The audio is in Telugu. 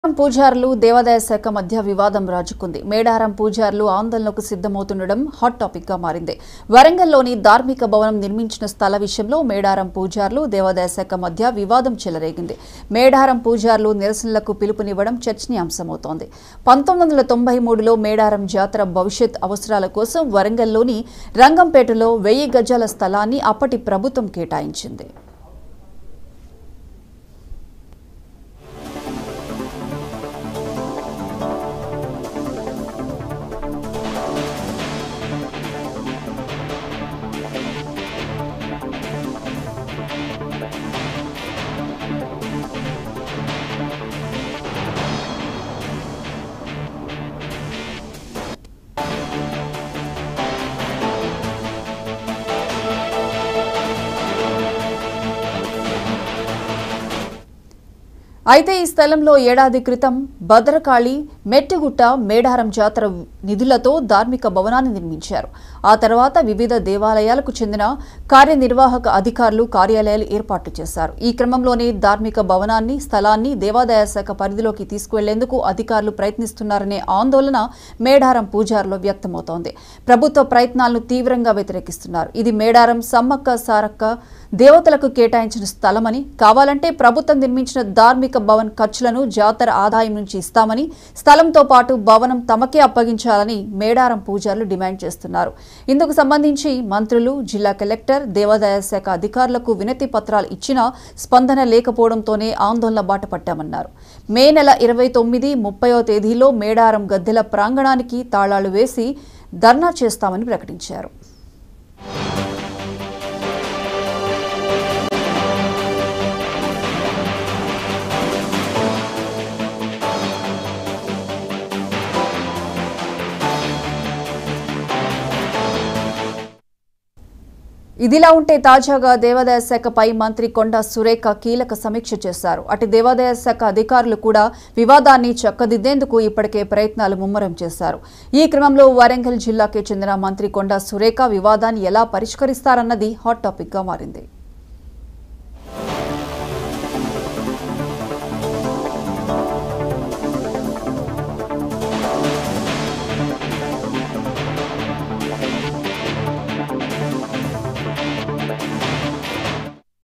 మేడారం పూజారులు దేవాదాయ శాఖ మధ్య వివాదం రాజుకుంది మేడారం పూజారులు ఆందోళనకు సిద్ధమవుతుండడం హాట్ టాపిక్ గా మారింది వరంగల్లోని ధార్మిక భవనం నిర్మించిన స్థల విషయంలో మేడారం పూజారులు దేవాదాయ శాఖ మధ్య వివాదం చెలరేగింది మేడారం పూజారులు నిరసనలకు పిలుపునివ్వడం చర్చనీయాంశమవుతోంది పంతొమ్మిది వందల తొంభై మూడులో మేడారం జాతర భవిష్యత్ అవసరాల కోసం వరంగల్లోని రంగంపేటలో వెయ్యి గజాల స్థలాన్ని అప్పటి ప్రభుత్వం కేటాయించింది అయితే ఈ స్థలంలో ఏడాది క్రితం భద్రకాళి మెట్టిగుట్ట మేడారం జాతర నిధులతో ధార్మిక భవనాన్ని నిర్మించారు ఆ తర్వాత వివిధ దేవాలయాలకు చెందిన కార్యనిర్వాహక అధికారులు కార్యాలయాలు ఏర్పాటు చేశారు ఈ క్రమంలోనే ధార్మిక భవనాన్ని స్థలాన్ని దేవాదాయ శాఖ పరిధిలోకి తీసుకువెళ్లేందుకు అధికారులు ప్రయత్నిస్తున్నారనే ఆందోళన మేడారం పూజారులో వ్యక్తమవుతోంది ప్రభుత్వ ప్రయత్నాలను తీవ్రంగా వ్యతిరేకిస్తున్నారు ఇది మేడారం సమ్మక్క సారక్క దేవతలకు కేటాయించిన స్థలమని కావాలంటే ప్రభుత్వం నిర్మించిన ధార్మిక భవన్ ఖర్చులను జాతర ఆదాయం నుంచి ఇస్తామని స్థలంతో పాటు భవనం తమకే అప్పగించాలని మేడారం పూజారులు డిమాండ్ చేస్తున్నారు ఇందుకు సంబంధించి మంత్రులు జిల్లా కలెక్టర్ దేవాదాయ శాఖ అధికారులకు వినతి పత్రాలు ఇచ్చినా స్పందన లేకపోవడంతోనే ఆందోళన బాట పట్టామన్నారు మే నెల ఇరవై తొమ్మిది ముప్పయో తేదీలో మేడారం గద్దెల ప్రాంగణానికి తాళాలు వేసి ధర్నా చేస్తామని ప్రకటించారు ఇదిలా ఉంటే తాజాగా దేవాదాయ శాఖపై మంత్రి కొండా సురేఖ కీలక సమీక్ష చేశారు అటు దేవాదాయ శాఖ అధికారులు కూడా వివాదాన్ని చక్కదిద్దేందుకు ఇప్పటికే ప్రయత్నాలు ముమ్మరం చేశారు ఈ క్రమంలో వరంగల్ జిల్లాకి చెందిన మంత్రి కొండా సురేఖ వివాదాన్ని ఎలా పరిష్కరిస్తారన్నది హాట్ టాపిక్ గా మారింది